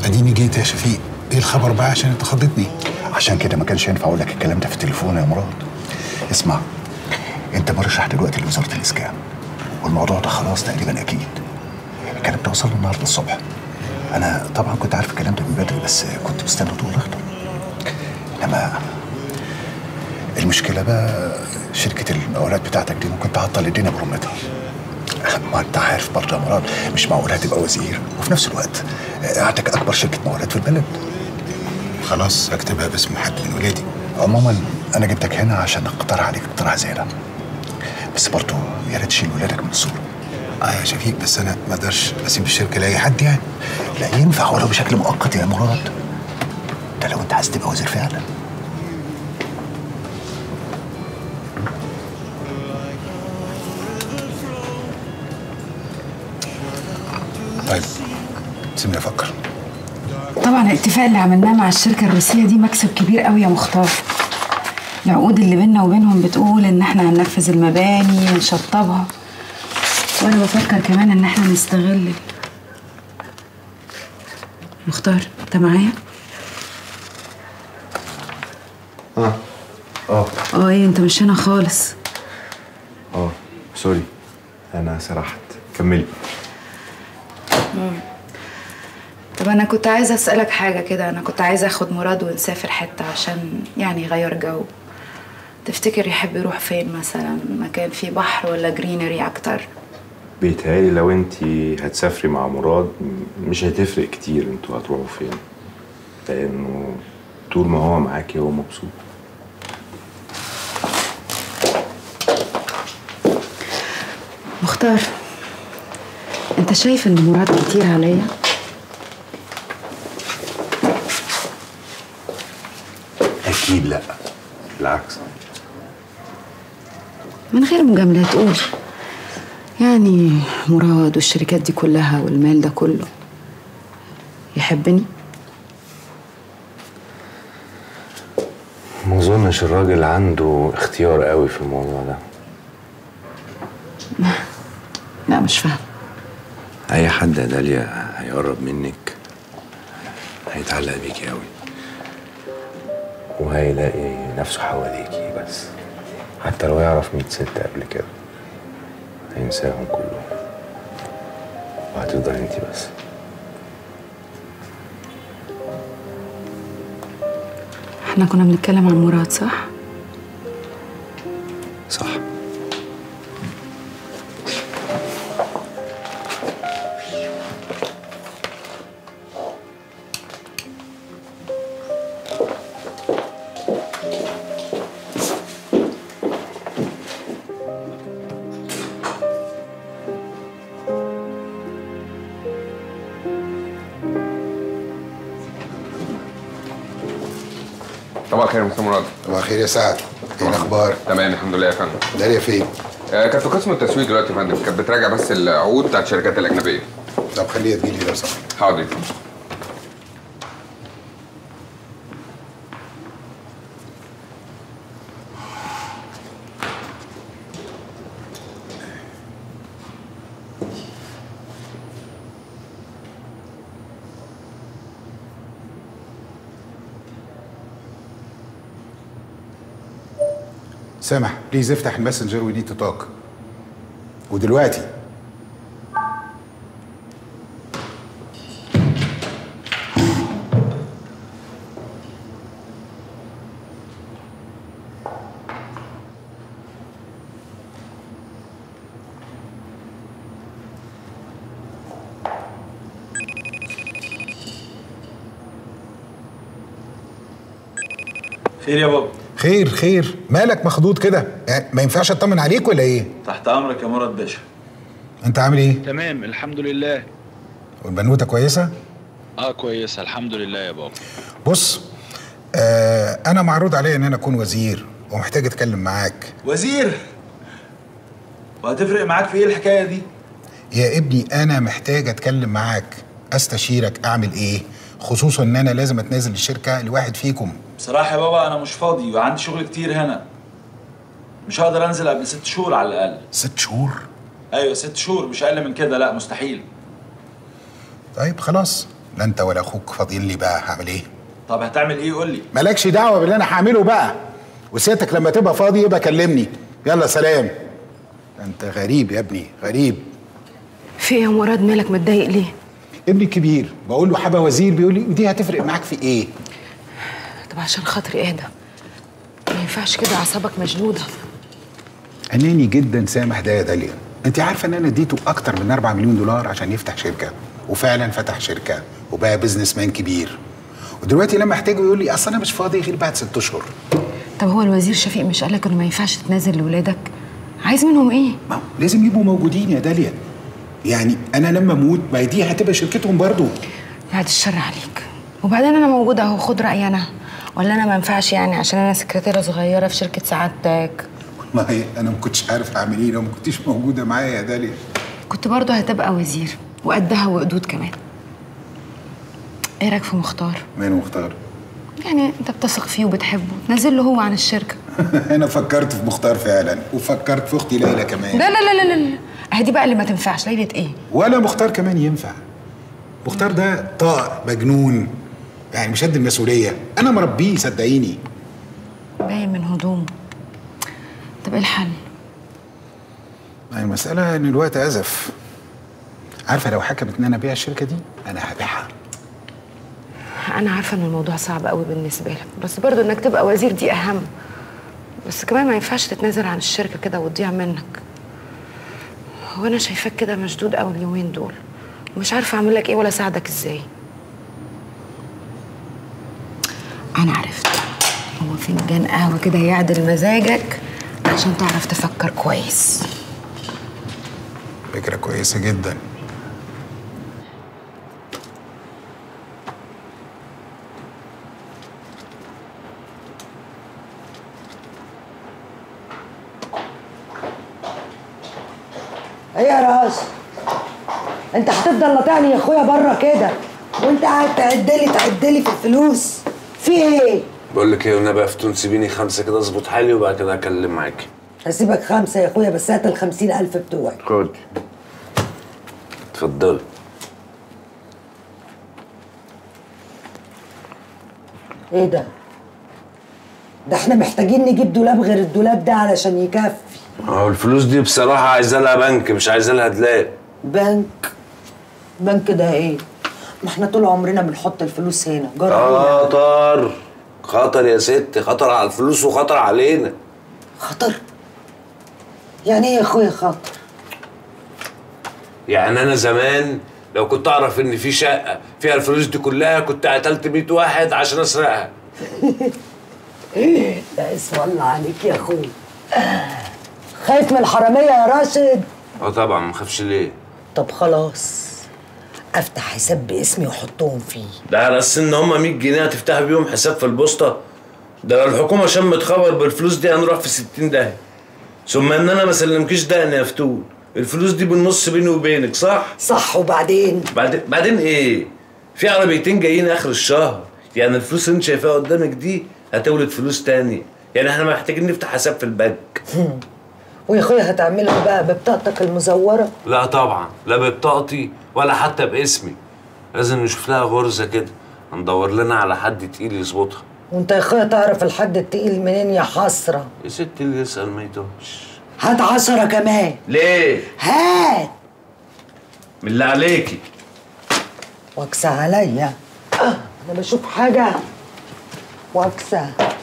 اديني جيت يا شفيق ايه الخبر بقى عشان انت خضتني عشان كده ما كانش ينفع اقول لك الكلام ده في التليفون يا مراد اسمع انت مرشح دلوقتي لوزاره الاسكان والموضوع ده خلاص تقريبا اكيد الكلام ده وصل النهارده الصبح انا طبعا كنت عارف الكلام ده من بدري بس كنت مستني طول اخضر انما المشكله بقى شركه المقاولات بتاعتك دي ممكن تعطل الدنيا برمتها ما انت عارف برضه يا مراد مش معقول هتبقى وزير وفي نفس الوقت عندك اكبر شركه مقاولات في البلد خلاص اكتبها باسم حد من ولادي عموما انا جبتك هنا عشان اقترح عليك اقتراح زي ده بس برضه يا ريت تشيل ولادك من الصوره اه يا شفيق بس انا ما اقدرش اسيب الشركه لاي حد يعني لا ينفع ولو بشكل مؤقت يا مراد ده لو انت عايز تبقى وزير فعلا طيب سيبني افكر طبعا الاتفاق اللي عملناه مع الشركة الروسية دي مكسب كبير قوي يا مختار العقود اللي بينا وبينهم بتقول ان احنا هننفذ المباني ونشطبها وانا بفكر كمان ان احنا نستغل مختار انت معايا؟ اه اه اه ايه انت مش هنا خالص اه سوري انا سرحت كملي طب انا كنت عايزه اسالك حاجه كده انا كنت عايزه اخد مراد ونسافر حته عشان يعني يغير جو تفتكر يحب يروح فين مثلا مكان فيه بحر ولا جرينري اكتر بيتهيألي لو انت هتسافري مع مراد م- مش هتفرق كتير انتوا هتروحوا فين لانه طول ما هو معاكي هو مبسوط مختار انت شايف ان مراد كتير عليا اكيد لا بالعكس من غير مجاملات قول يعني مراد والشركات دي كلها والمال ده كله يحبني ما اظنش الراجل عنده اختيار قوي في الموضوع ده لا مش فاهم اي حد يا داليا هيقرب منك هيتعلق بيكي قوي وهيلاقي نفسه حواليكي بس حتى لو يعرف مية ست قبل كده هينساهم كلهم وهتفضل انتي بس احنا كنا بنتكلم عن مراد صح؟ صح طبعا خير يا مستر مراد صباح الخير يا سعد ايه الاخبار تمام الحمد لله يا فندم داليا فين آه، كانت في قسم التسويق دلوقتي يا فندم كانت بتراجع بس العقود بتاعت الشركات الاجنبيه طب خليها تجيلي لو سمحت حاضر يا فندم. سامح بليز افتح الماسنجر وي نيد تو توك ودلوقتي خير يا بابا خير خير مالك مخضوض كده يعني ما ينفعش اطمن عليك ولا ايه تحت امرك يا مراد باشا انت عامل ايه تمام الحمد لله والبنوته كويسه اه كويسه الحمد لله يا بابا بص آه انا معروض عليا ان انا اكون وزير ومحتاج اتكلم معاك وزير وهتفرق معاك في ايه الحكايه دي يا ابني انا محتاج اتكلم معاك استشيرك اعمل ايه خصوصا ان انا لازم اتنازل الشركه لواحد فيكم بصراحه يا بابا انا مش فاضي وعندي شغل كتير هنا مش هقدر انزل قبل ست شهور على الاقل ست شهور ايوه ست شهور مش اقل من كده لا مستحيل طيب خلاص لا انت ولا اخوك فاضيين لي بقى هعمل ايه طب هتعمل ايه قول لي مالكش دعوه باللي انا هعمله بقى وسيادتك لما تبقى فاضي يبقى كلمني يلا سلام ده انت غريب يا ابني غريب في ايه يا مراد مالك متضايق ليه ابني الكبير بقول له حابه وزير بيقول لي ودي هتفرق معاك في ايه طب عشان خاطري اهدى ما ينفعش كده اعصابك مشدوده اناني جدا سامح ده يا داليا انت عارفه ان انا اديته اكتر من 4 مليون دولار عشان يفتح شركه وفعلا فتح شركه وبقى بزنس مان كبير ودلوقتي لما احتاجه يقول لي اصل انا مش فاضي غير بعد ست اشهر طب هو الوزير شفيق مش قالك انه ما ينفعش تتنازل لولادك عايز منهم ايه ما هو لازم يبقوا موجودين يا داليا يعني انا لما اموت ما هي دي هتبقى شركتهم برضو بعد الشر عليك وبعدين انا موجوده اهو خد رايي انا ولا انا ما ينفعش يعني عشان انا سكرتيره صغيره في شركه سعادتك والله انا ما كنتش عارف اعمل ايه لو ما كنتش موجوده معايا يا داليا كنت برضه هتبقى وزير وقدها وقدود كمان ايه رايك في مختار مين مختار يعني انت بتثق فيه وبتحبه تنزل له هو عن الشركه انا فكرت في مختار فعلا وفكرت في اختي ليلى كمان لا لا لا لا لا اهي دي بقى اللي ما تنفعش ليله ايه ولا مختار كمان ينفع مختار ده طائر مجنون يعني مش قد المسؤوليه انا مربيه صدقيني باين من هدومه طب ايه الحل ما هي المساله ان الوقت ازف عارفه لو حكمت ان انا ابيع الشركه دي انا هبيعها انا عارفه ان الموضوع صعب قوي بالنسبه لك بس برضه انك تبقى وزير دي اهم بس كمان ما ينفعش تتنازل عن الشركه كده وتضيع منك هو انا شايفاك كده مشدود قوي اليومين دول ومش عارفه اعمل لك ايه ولا اساعدك ازاي انا عرفت هو فنجان قهوه كده يعدل مزاجك عشان تعرف تفكر كويس فكره كويسه جدا ايه يا راس انت هتفضل ناطعني يا اخويا بره كده وانت قاعد تعدلي تعدلي في الفلوس في ايه بقول لك ايه والنبي يا فتون سيبيني خمسه كده اظبط حالي وبعد كده اكلم معاكي هسيبك خمسة يا اخويا بس هات الخمسين ألف بتوعي خد اتفضلي ايه ده ده احنا محتاجين نجيب دولاب غير الدولاب ده علشان يكفي اهو الفلوس دي بصراحه عايزه لها بنك مش عايزه لها دلاب بنك بنك ده ايه ما احنا طول عمرنا بنحط الفلوس هنا جرى اه ايه خطر خطر يا ست خطر على الفلوس وخطر علينا خطر يعني ايه يا اخويا خطر يعني انا زمان لو كنت اعرف ان في شقه فيها الفلوس دي كلها كنت قتلت 100 واحد عشان اسرقها لا اسم الله عليك يا اخويا خايف من الحرامية يا راشد اه طبعا ما خافش ليه طب خلاص افتح حساب باسمي واحطهم فيه ده على اساس ان هم 100 جنيه هتفتح بيهم حساب في البوسطه ده لو الحكومه شمت خبر بالفلوس دي هنروح في 60 داهيه ثم ان انا ما سلمكيش دقن يا فتون الفلوس دي بالنص بيني وبينك صح صح وبعدين بعدين بعدين ايه في عربيتين جايين اخر الشهر يعني الفلوس اللي انت شايفاها قدامك دي هتولد فلوس تاني يعني احنا محتاجين نفتح حساب في البنك ويا اخويا هتعمله بقى ببطاقتك المزوره لا طبعا لا ببطاقتي ولا حتى باسمي لازم نشوف لها غرزه كده ندور لنا على حد تقيل يظبطها وانت يا اخويا تعرف الحد التقيل منين يا حسره يا ست اللي يسال ما يتوهش هات عشرة كمان ليه هات من اللي عليكي واكسى عليا آه، انا بشوف حاجه واكسى